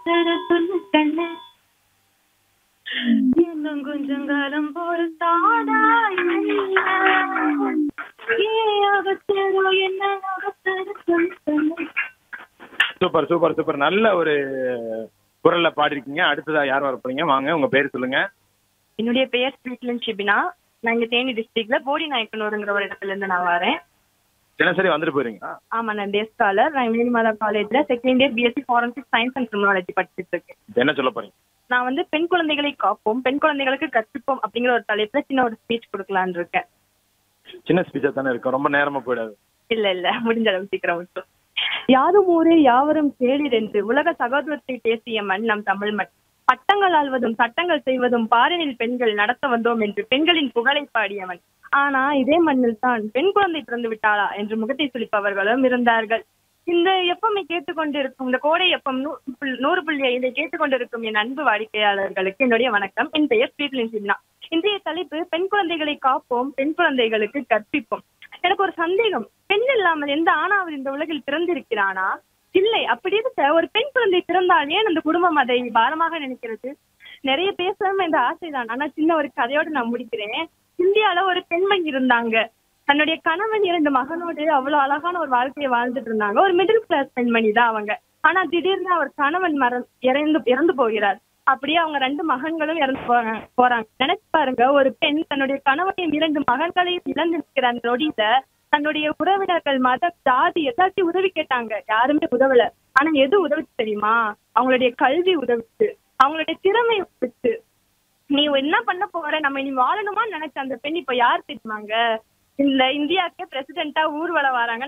அவசர சொல்லு கண்ணு இன்னும் கொஞ்சம் காலம் பொறுத்தாடா ஏன் அவசரம் என்ன அவசர சொல்லு கண்ணு சூப்பர் சூப்பர் சூப்பர் நல்ல ஒரு குரல்ல பாடிருக்கீங்க அடுத்ததா யார் வர போறீங்க வாங்க உங்க பேர் சொல்லுங்க என்னுடைய பெயர் ஸ்வீட்லன் ஷிபினா நான் இங்க தேனி டிஸ்ட்ரிக்ட்ல போடி நாயக்கனூருங்கிற ஒரு இடத்துல இருந்து நான் வரேன் தினசரி வந்துட்டு போறீங்க ஆமா நான் டே ஸ்காலர் நான் வேணிமாதா காலேஜ்ல second year BSc forensic science and criminology படிச்சுட்டு இருக்கேன் இப்ப என்ன சொல்ல போறீங்க நான் வந்து பெண் குழந்தைகளை காப்போம் பெண் குழந்தைகளுக்கு கற்பிப்போம் அப்படிங்கிற ஒரு தலைப்புல சின்ன ஒரு ஸ்பீச் கொடுக்கலான்னு இருக்கேன் சின்ன ஸ்பீச்சா தானே இருக்கும் ரொம்ப நேரமா போயிடாது இல்ல இல்ல முடிஞ்ச அளவு சீக்கிரம் மட்டும் யாரும் ஊரே யாவரும் கேளிர் என்று உலக சகோதரத்தை பேசிய மண் நம் தமிழ் மண் பட்டங்கள் ஆள்வதும் சட்டங்கள் செய்வதும் பாரினில் பெண்கள் நடத்த வந்தோம் என்று பெண்களின் புகழை பாடியவன் ஆனா இதே மண்ணில் தான் பெண் குழந்தை பிறந்து விட்டாளா என்று முகத்தை சுளிப்பவர்களும் இருந்தார்கள் இந்த எப்பமை கேட்டுக்கொண்டிருக்கும் இந்த கோடை எப்பம் நூ- புள்- நூறு புள்ளி ஐந்தை கேட்டுக்கொண்டிருக்கும் என் அன்பு வாடிக்கையாளர்களுக்கு என்னுடைய வணக்கம் என் பெயர் ஸ்ரீபிலின் சின்னா இன்றைய தலைப்பு பெண் குழந்தைகளை காப்போம் பெண் குழந்தைகளுக்கு கற்பிப்போம் எனக்கு ஒரு சந்தேகம் பெண் இல்லாமல் எந்த ஆணாவது இந்த உலகில் பிறந்திருக்கிறானா இல்லை அப்படி இருக்க ஒரு பெண் குழந்தை பிறந்தால் ஏன் அந்த குடும்பம் அதை பாரமாக நினைக்கிறது நிறைய பேசணும் என்ற ஆசைதான் ஆனா சின்ன ஒரு கதையோடு நான் முடிக்கிறேன் இந்தியால ஒரு பெண்மணி இருந்தாங்க தன்னுடைய கணவன் இரண்டு மகனோடு அவ்வளவு அழகான ஒரு வாழ்க்கையை வாழ்ந்துட்டு இருந்தாங்க ஒரு மிடில் கிளாஸ் பெண்மணி தான் அவங்க ஆனா திடீர்னு அவர் கணவன் மரம் இறந்து இறந்து போகிறார் அப்படியே அவங்க ரெண்டு மகன்களும் இறந்து போறாங்க போறாங்க நினைச்சு பாருங்க ஒரு பெண் தன்னுடைய கணவனையும் இரண்டு மகன்களையும் இழந்து நிற்கிற அந்த நொடியில தன்னுடைய உறவினர்கள் மத ஜாதி எல்லாத்தையும் உதவி கேட்டாங்க யாருமே உதவல ஆனா எது உதவுச்சு தெரியுமா அவங்களுடைய கல்வி உதவிச்சு அவங்களுடைய திறமை உதவிச்சு நீ என்ன பண்ண போற நம்ம இனி வாழணுமா நினைச்ச அந்த பெண் இப்ப யார் தெரியுமாங்க இந்த இந்தியாவுக்கே பிரசிடென்ட்டா ஊர்வலம் வராங்க